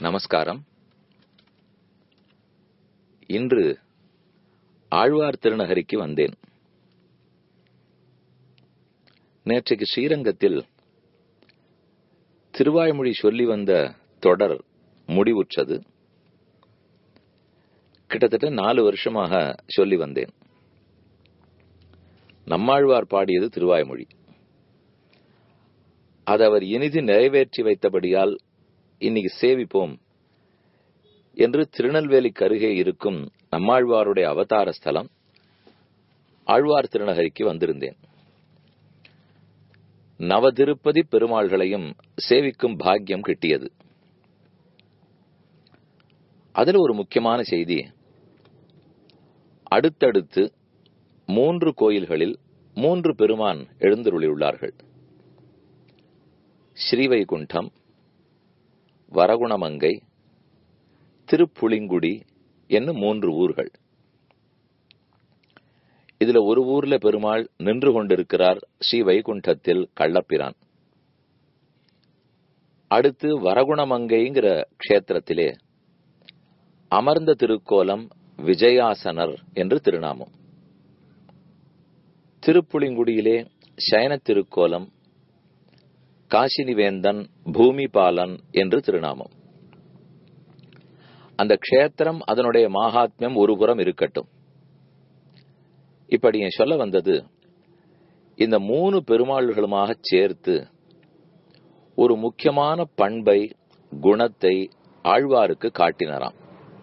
நமஸ்காரம் இன்று ஆழ்வார் திருநகரிக்கு வந்தேன் நேற்றைக்கு ஸ்ரீரங்கத்தில் திருவாய்மொழி சொல்லி வந்த தொடர் முடிவுற்றது கிட்டத்தட்ட நாலு வருஷமாக சொல்லி வந்தேன் நம்மாழ்வார் பாடியது திருவாய்மொழி அது அவர் இனிது நிறைவேற்றி வைத்தபடியால் இன்னைக்கு சேவிப்போம் என்று திருநெல்வேலிக்கு அருகே இருக்கும் நம்மாழ்வாருடைய அவதார ஸ்தலம் ஆழ்வார் திருநகரிக்கு வந்திருந்தேன் நவதிருப்பதி பெருமாள்களையும் சேவிக்கும் பாக்கியம் கிட்டியது அதில் ஒரு முக்கியமான செய்தி அடுத்தடுத்து மூன்று கோயில்களில் மூன்று பெருமான் எழுந்தருளியுள்ளார்கள் ஸ்ரீவைகுண்டம் வரகுணமங்கை திருப்புளிங்குடி என்னும் மூன்று ஊர்கள் இதுல ஒரு ஊர்ல பெருமாள் நின்று கொண்டிருக்கிறார் ஸ்ரீ வைகுண்டத்தில் கள்ளப்பிரான் அடுத்து வரகுணமங்கைங்கிற க்ஷேத்திரத்திலே அமர்ந்த திருக்கோலம் விஜயாசனர் என்று திருநாமம் திருப்புளிங்குடியிலே சயன திருக்கோலம் காசினிவேந்தன் பூமிபாலன் என்று திருநாமம் அந்த க்ஷேத்திரம் அதனுடைய மாகாத்மியம் ஒரு புறம் இருக்கட்டும் இப்படி என் சொல்ல வந்தது இந்த மூணு பெருமாள்களுமாக சேர்த்து ஒரு முக்கியமான பண்பை குணத்தை ஆழ்வாருக்கு காட்டினராம்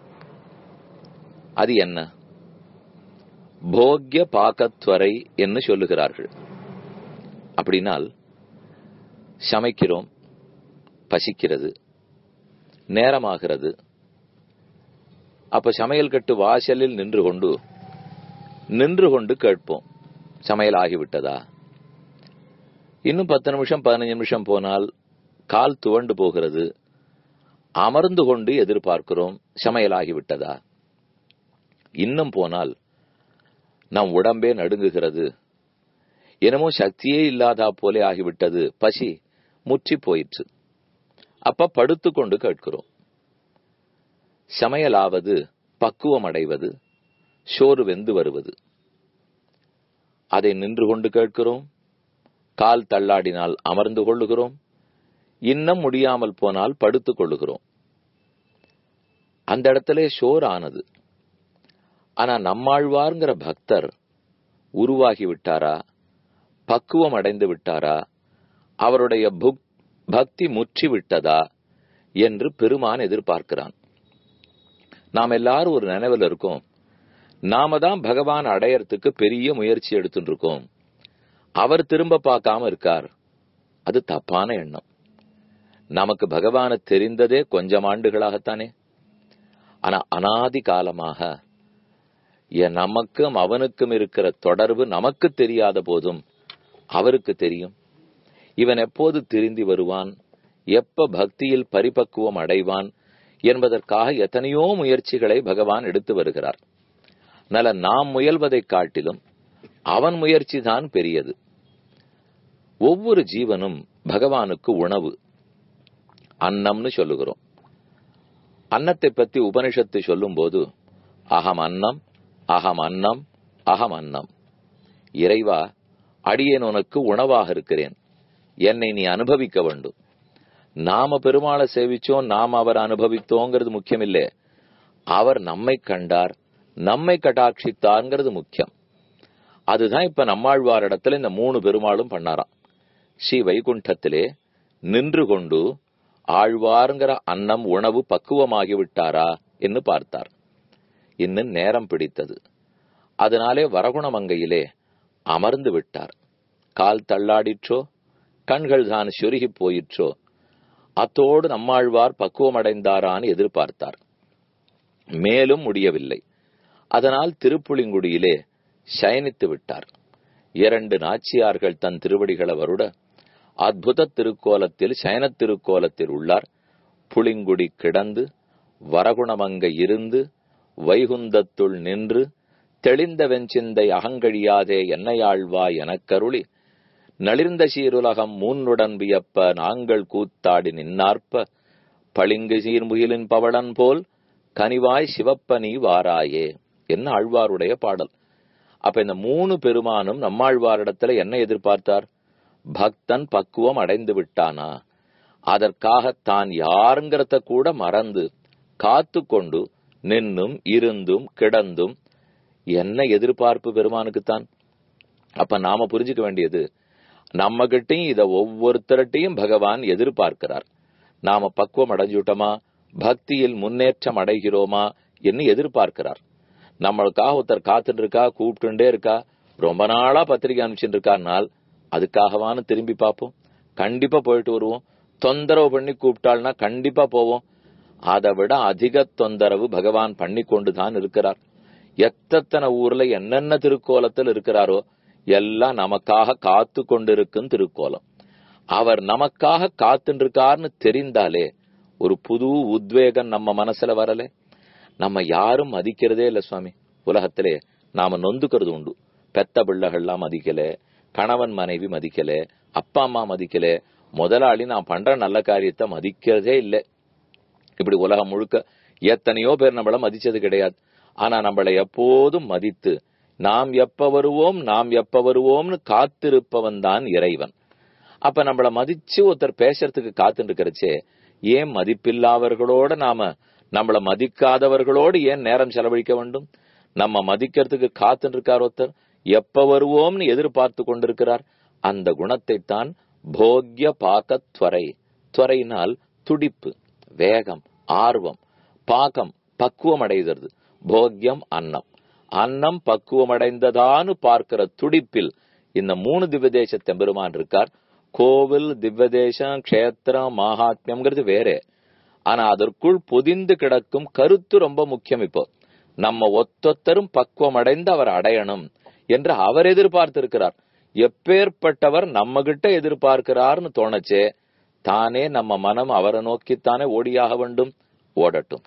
அது என்ன போக்ய பாக்கத்வரை என்று சொல்லுகிறார்கள் அப்படின்னால் சமைக்கிறோம் பசிக்கிறது நேரமாகிறது அப்ப சமையல் கட்டு வாசலில் நின்று கொண்டு நின்று கொண்டு கேட்போம் சமையல் ஆகிவிட்டதா இன்னும் பத்து நிமிஷம் பதினஞ்சு நிமிஷம் போனால் கால் துவண்டு போகிறது அமர்ந்து கொண்டு எதிர்பார்க்கிறோம் சமையல் ஆகிவிட்டதா இன்னும் போனால் நம் உடம்பே நடுங்குகிறது என்னமோ சக்தியே இல்லாதா போலே ஆகிவிட்டது பசி முற்றி போயிற்று அப்ப படுத்துக்கொண்டு கேட்கிறோம் சமையலாவது பக்குவம் அடைவது சோறு வெந்து வருவது அதை நின்று கொண்டு கேட்கிறோம் கால் தள்ளாடினால் அமர்ந்து கொள்ளுகிறோம் இன்னும் முடியாமல் போனால் படுத்துக் கொள்ளுகிறோம் அந்த இடத்துல சோறு ஆனது ஆனா நம்மாழ்வார்ங்கிற பக்தர் உருவாகி விட்டாரா பக்குவம் அடைந்து விட்டாரா அவருடைய பக்தி முற்றி விட்டதா என்று பெருமான் எதிர்பார்க்கிறான் நாம் எல்லாரும் ஒரு நினைவில் இருக்கோம் நாம தான் பகவான் அடையறதுக்கு பெரிய முயற்சி எடுத்துட்டு இருக்கோம் அவர் திரும்ப பார்க்காம இருக்கார் அது தப்பான எண்ணம் நமக்கு பகவான தெரிந்ததே கொஞ்சம் ஆண்டுகளாகத்தானே ஆனா அனாதி காலமாக நமக்கும் அவனுக்கும் இருக்கிற தொடர்பு நமக்கு தெரியாத போதும் அவருக்கு தெரியும் இவன் எப்போது திருந்தி வருவான் எப்ப பக்தியில் பரிபக்குவம் அடைவான் என்பதற்காக எத்தனையோ முயற்சிகளை பகவான் எடுத்து வருகிறார் நல நாம் முயல்வதை காட்டிலும் அவன் முயற்சி தான் பெரியது ஒவ்வொரு ஜீவனும் பகவானுக்கு உணவு அன்னம்னு சொல்லுகிறோம் அன்னத்தை பத்தி உபனிஷத்து சொல்லும் போது அகம் அன்னம் அகம் அன்னம் அகம் அன்னம் இறைவா அடியேன் உனக்கு உணவாக இருக்கிறேன் என்னை நீ அனுபவிக்க வேண்டும் நாம பெருமாளை சேவிச்சோம் நாம் அவர் அனுபவித்தோங்கிறது முக்கியம் இல்லே அவர் நம்மை கண்டார் நம்மை கட்டாட்சித்தார்ங்கிறது முக்கியம் அதுதான் இப்ப நம்மாழ்வார் இடத்துல இந்த மூணு பெருமாளும் பண்ணாராம் ஸ்ரீ வைகுண்டத்திலே நின்று கொண்டு ஆழ்வார்ங்கிற அன்னம் உணவு பக்குவமாகி விட்டாரா என்று பார்த்தார் இன்னும் நேரம் பிடித்தது அதனாலே வரகுணமங்கையிலே அமர்ந்து விட்டார் கால் தள்ளாடிற்றோ கண்கள் தான் சுருகி போயிற்றோ அத்தோடு நம்மாழ்வார் பக்குவமடைந்தாரான்னு எதிர்பார்த்தார் மேலும் முடியவில்லை அதனால் திருப்புளிங்குடியிலே சயனித்து விட்டார் இரண்டு நாச்சியார்கள் தன் திருவடிகளை வருட அற்புத திருக்கோலத்தில் சயன திருக்கோலத்தில் உள்ளார் புளிங்குடி கிடந்து வரகுணமங்க இருந்து வைகுந்தத்துள் நின்று தெளிந்த வெஞ்சிந்தை அகங்கழியாதே என்னையாழ்வா எனக்கருளி நளிர்ந்த சீருலகம் மூன்னுடன் வியப்ப நாங்கள் கூத்தாடி நின்னார்ப்ப பளிங்கு சீர்முகிலின் பவளன் போல் கனிவாய் சிவப்பனி வாராயே என்ன ஆழ்வாருடைய பாடல் அப்ப இந்த மூணு பெருமானும் நம்மாழ்வாரிடத்துல என்ன எதிர்பார்த்தார் பக்தன் பக்குவம் அடைந்து விட்டானா அதற்காக தான் யாருங்கிறத கூட மறந்து காத்து கொண்டு நின்னும் இருந்தும் கிடந்தும் என்ன எதிர்பார்ப்பு பெருமானுக்குத்தான் அப்ப நாம புரிஞ்சுக்க வேண்டியது நம்ம கிட்டையும் இத ஒவ்வொருத்தரட்டையும் பகவான் எதிர்பார்க்கிறார் நாம பக்குவம் அடைஞ்சுட்டோமா பக்தியில் முன்னேற்றம் அடைகிறோமா என்று எதிர்பார்க்கிறார் நம்மளுக்காக ஒருத்தர் காத்துட்டு இருக்கா கூப்பிட்டுட்டே இருக்கா ரொம்ப நாளா பத்திரிகை அனுப்பிச்சுட்டு இருக்காருனால் அதுக்காகவான்னு திரும்பி பார்ப்போம் கண்டிப்பா போயிட்டு வருவோம் தொந்தரவு பண்ணி கூப்பிட்டாள்னா கண்டிப்பா போவோம் அதை விட அதிக தொந்தரவு பகவான் பண்ணி கொண்டுதான் இருக்கிறார் எத்தனை ஊர்ல என்னென்ன திருக்கோலத்தில் இருக்கிறாரோ எல்லாம் நமக்காக காத்து கொண்டிருக்கும் திருக்கோலம் அவர் நமக்காக காத்துட்டு இருக்காருன்னு தெரிந்தாலே ஒரு புது உத்வேகம் நம்ம மனசுல வரல நம்ம யாரும் மதிக்கிறதே இல்ல சுவாமி உலகத்திலே நாம நொந்துக்கிறது உண்டு பெத்த பிள்ளைகள்லாம் மதிக்கல கணவன் மனைவி மதிக்கல அப்பா அம்மா மதிக்கல முதலாளி நான் பண்ற நல்ல காரியத்தை மதிக்கிறதே இல்லை இப்படி உலகம் முழுக்க எத்தனையோ பேர் நம்மள மதிச்சது கிடையாது ஆனா நம்மளை எப்போதும் மதித்து நாம் எப்ப வருவோம் நாம் எப்ப வருவோம்னு காத்திருப்பவன் தான் இறைவன் அப்ப நம்மள மதிச்சு ஒருத்தர் பேசுறதுக்கு காத்துட்டு இருக்கிறச்சே ஏன் மதிப்பில்லாதவர்களோட நாம நம்மள மதிக்காதவர்களோடு ஏன் நேரம் செலவழிக்க வேண்டும் நம்ம மதிக்கிறதுக்கு காத்துட்டு இருக்கார் ஒருத்தர் எப்ப வருவோம்னு எதிர்பார்த்து கொண்டிருக்கிறார் அந்த குணத்தை தான் போக்ய பாக்க துவரை துவரையினால் துடிப்பு வேகம் ஆர்வம் பாகம் பக்குவம் அடைகிறது போக்யம் அன்னம் அன்னம் பக்குவம் அடைந்ததான்னு பார்க்கிற துடிப்பில் இந்த மூணு திவ்யதேச பெருமான் இருக்கார் கோவில் திவ்யதேசம் க்ஷேத்திரம் மகாத்மியம்ங்கிறது வேற ஆனா அதற்குள் பொதிந்து கிடக்கும் கருத்து ரொம்ப முக்கியம் இப்போ நம்ம ஒத்தொத்தரும் பக்குவம் அடைந்து அவர் அடையணும் என்று அவர் எதிர்பார்த்திருக்கிறார் எப்பேற்பட்டவர் நம்ம கிட்ட எதிர்பார்க்கிறார்னு தோணச்சே தானே நம்ம மனம் அவரை நோக்கித்தானே ஓடியாக வேண்டும் ஓடட்டும்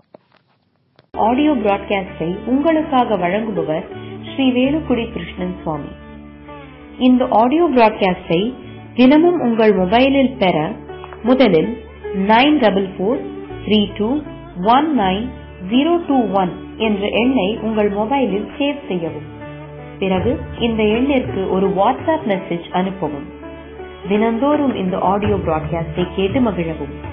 ஆடியோ பிராட்காஸ்டை உங்களுக்காக வழங்குபவர் ஸ்ரீ வேலுக்குடி கிருஷ்ணன் சுவாமி இந்த ஆடியோ பிராட்காஸ்டை தினமும் உங்கள் மொபைலில் பெற முதலில் nine double four three two one nine zero two one என்ற எண்ணை உங்கள் மொபைலில் சேவ் செய்யவும் பிறகு இந்த எண்ணிற்கு ஒரு வாட்ஸ்அப் மெசேஜ் அனுப்பவும் தினந்தோறும் இந்த ஆடியோ பிராட்காஸ்டை கேட்டு மகிழவும்